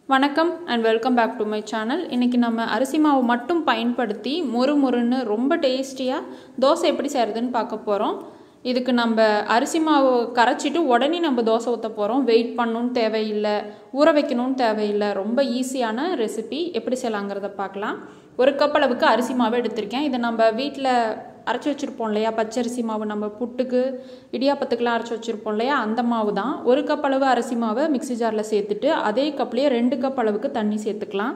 வணக்கம் and welcome back to my channel இன்றைக்கி நம்ம அரிசி மாவு மட்டும் பயன்படுத்தி மொறு மொறுன்னு ரொம்ப டேஸ்டியாக தோசை எப்படி செய்கிறதுன்னு பார்க்க போகிறோம் இதுக்கு நம்ம அரிசி மாவு கரைச்சிட்டு உடனே நம்ம தோசை ஊற்ற போகிறோம் வெயிட் பண்ணணும்னு தேவையில்லை ஊற வைக்கணும்னு தேவையில்லை ரொம்ப ஈஸியான ரெசிபி எப்படி செய்யலாங்கிறத பார்க்கலாம் ஒரு கப் அளவுக்கு அரிசி மாவு எடுத்திருக்கேன் இதை நம்ம வீட்டில் அரைச்சி வச்சுருப்போம் இல்லையா பச்சரிசி மாவு நம்ம புட்டுக்கு இடியாப்பத்துக்கெலாம் அரைச்சி வச்சுருப்போம் இல்லையா அந்த மாவு தான் ஒரு கப் அளவு அரிசி மாவை மிக்சி ஜாரில் சேர்த்துட்டு அதே கப்லேயே ரெண்டு கப் அளவுக்கு தண்ணி சேர்த்துக்கலாம்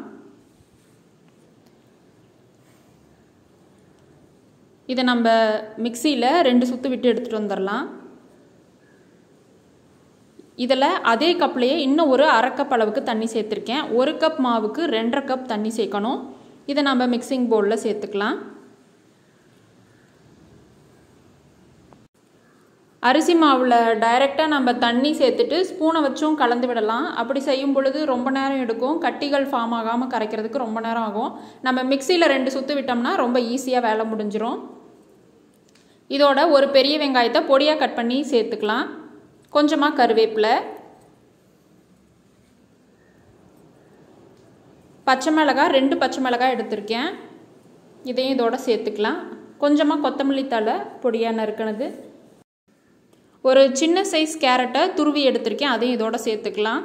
இதை நம்ம மிக்சியில் ரெண்டு சுற்று விட்டு எடுத்துகிட்டு வந்துடலாம் இதில் அதே கப்லேயே இன்னும் ஒரு அரை கப் அளவுக்கு தண்ணி சேர்த்துருக்கேன் ஒரு கப் மாவுக்கு ரெண்டரை கப் தண்ணி சேர்க்கணும் இதை நம்ம மிக்சிங் பவுலில் சேர்த்துக்கலாம் அரிசி மாவில் டைரெக்டாக நம்ம தண்ணி சேர்த்துட்டு ஸ்பூனை வச்சும் கலந்து விடலாம் அப்படி செய்யும் பொழுது ரொம்ப நேரம் எடுக்கும் கட்டிகள் ஃபார்ம் ஆகாமல் கரைக்கிறதுக்கு ரொம்ப நேரம் ஆகும் நம்ம மிக்சியில் ரெண்டு சுற்று விட்டோம்னா ரொம்ப ஈஸியாக வேலை முடிஞ்சிடும் இதோட ஒரு பெரிய வெங்காயத்தை பொடியாக கட் பண்ணி சேர்த்துக்கலாம் கொஞ்சமாக கருவேப்பிலை பச்சை மிளகாய் ரெண்டு பச்சை மிளகாய் எடுத்திருக்கேன் இதையும் இதோட சேர்த்துக்கலாம் கொஞ்சமாக கொத்தமல்லி தழை பொடியாக நறுக்கினது ஒரு சின்ன சைஸ் கேரட்டை துருவி எடுத்திருக்கேன் அதையும் இதோட சேர்த்துக்கலாம்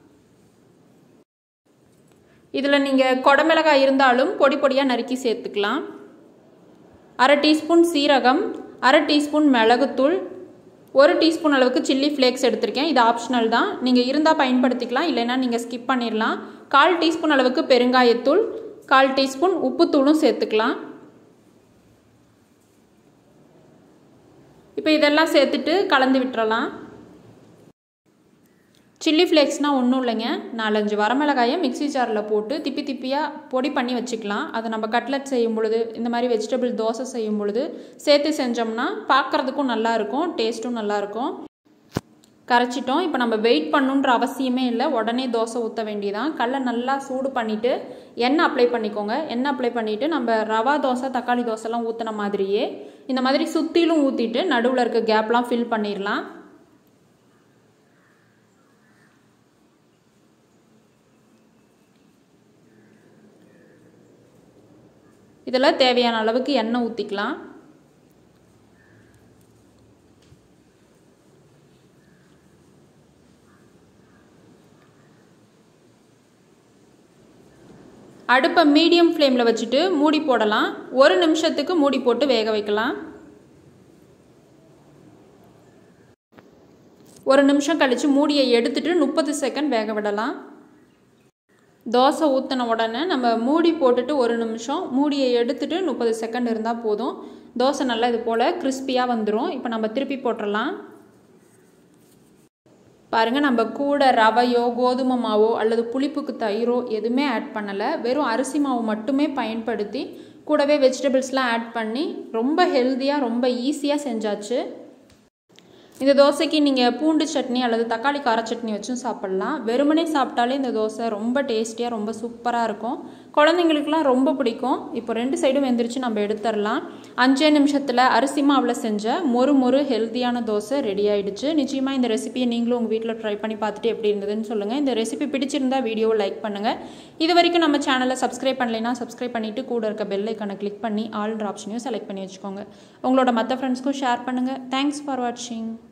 இதில் நீங்கள் கொடமிளகாய் இருந்தாலும் பொடி பொடியாக நறுக்கி சேர்த்துக்கலாம் அரை டீஸ்பூன் சீரகம் அரை டீஸ்பூன் மிளகுத்தூள் ஒரு டீஸ்பூன் அளவுக்கு சில்லி ஃப்ளேக்ஸ் எடுத்திருக்கேன் இது ஆப்ஷனல் தான் நீங்கள் இருந்தால் பயன்படுத்திக்கலாம் இல்லைன்னா நீங்கள் ஸ்கிப் பண்ணிடலாம் கால் டீஸ்பூன் அளவுக்கு பெருங்காயத்தூள் கால் டீஸ்பூன் உப்புத்தூளும் சேர்த்துக்கலாம் இப்போ இதெல்லாம் சேர்த்துட்டு கலந்து விட்டுறலாம் சில்லி ஃப்ளேக்ஸ்னால் ஒன்றும் இல்லைங்க நாலஞ்சு வரமிளகாயை மிக்சி ஜாரில் போட்டு திப்பி திப்பியாக பொடி பண்ணி வச்சுக்கலாம் அதை நம்ம கட்லட் செய்யும் பொழுது இந்த மாதிரி வெஜிடபிள் தோசை செய்யும் பொழுது சேர்த்து செஞ்சோம்னா பார்க்குறதுக்கும் நல்லாயிருக்கும் டேஸ்ட்டும் நல்லாயிருக்கும் கரைச்சிட்டோம் இப்போ நம்ம வெயிட் பண்ணுன்ற அவசியமே இல்லை உடனே தோசை ஊற்ற வேண்டியதான் கல்லை நல்லா சூடு பண்ணிவிட்டு எண்ணெய் அப்ளை பண்ணிக்கோங்க எண்ணெய் அப்ளை பண்ணிவிட்டு நம்ம ரவா தோசை தக்காளி தோசைலாம் ஊற்றின மாதிரியே இந்த மாதிரி சுற்றிலும் ஊற்றிட்டு நடுவில் இருக்க கேப்லாம் ஃபில் பண்ணிடலாம் இதில் தேவையான அளவுக்கு எண்ணெய் ஊற்றிக்கலாம் அடுப்பை மீடியம் ஃப்ளேமில் வச்சுட்டு மூடி போடலாம் ஒரு நிமிஷத்துக்கு மூடி போட்டு வேக வைக்கலாம் ஒரு நிமிஷம் கழித்து மூடியை எடுத்துட்டு முப்பது செகண்ட் வேக விடலாம் தோசை ஊற்றின உடனே நம்ம மூடி போட்டுட்டு ஒரு நிமிஷம் மூடியை எடுத்துட்டு முப்பது செகண்ட் இருந்தால் போதும் தோசை நல்லா இது போல் கிறிஸ்பியாக வந்துடும் இப்போ நம்ம திருப்பி போட்டுடலாம் பாருங்கள் நம்ம கூட ரவையோ கோதுமை மாவோ அல்லது புளிப்புக்கு தயிரோ எதுவுமே ஆட் பண்ணலை வெறும் அரிசி மாவு மட்டுமே பயன்படுத்தி கூடவே வெஜிடபிள்ஸ்லாம் ஆட் பண்ணி ரொம்ப ஹெல்த்தியாக ரொம்ப ஈஸியாக செஞ்சாச்சு இந்த தோசைக்கு நீங்கள் பூண்டு சட்னி அல்லது தக்காளி கார சட்னி வச்சும் சாப்பிட்லாம் வெறுமனே சாப்பிட்டாலே இந்த தோசை ரொம்ப டேஸ்டியாக ரொம்ப சூப்பராக இருக்கும் குழந்தைங்களுக்குலாம் ரொம்ப பிடிக்கும் இப்போ ரெண்டு சைடும் வெந்திரிச்சு நம்ம எடுத்துடலாம் அஞ்சே நிமிஷத்தில் அரிசி மாவில் செஞ்ச மொறு மொறு ஹெல்த்தியான தோசை ரெடி ஆகிடுச்சு நிச்சயமாக இந்த ரெசிபியை நீங்களும் உங்கள் வீட்டில் ட்ரை பண்ணி பார்த்துட்டு எப்படி இருந்ததுன்னு சொல்லுங்கள் இந்த ரெசிபி பிடிச்சிருந்தா வீடியோவை லைக் பண்ணுங்கள் இது வரைக்கும் நம்ம சேனலை சப்ஸ்கிரைப் பண்ணலைன்னா சப்ஸ்கிரைப் பண்ணிவிட்டு கூட இருக்க பெல் ஐக்கனை கிளிக் பண்ணி ஆல்ன்ற ஆப்ஷனையும் செலக்ட் பண்ணி வச்சுக்கோங்க உங்களோட மற்ற ஃப்ரெண்ட்ஸ்க்கும் ஷேர் பண்ணுங்கள் தேங்க்ஸ் ஃபார் வாட்சிங்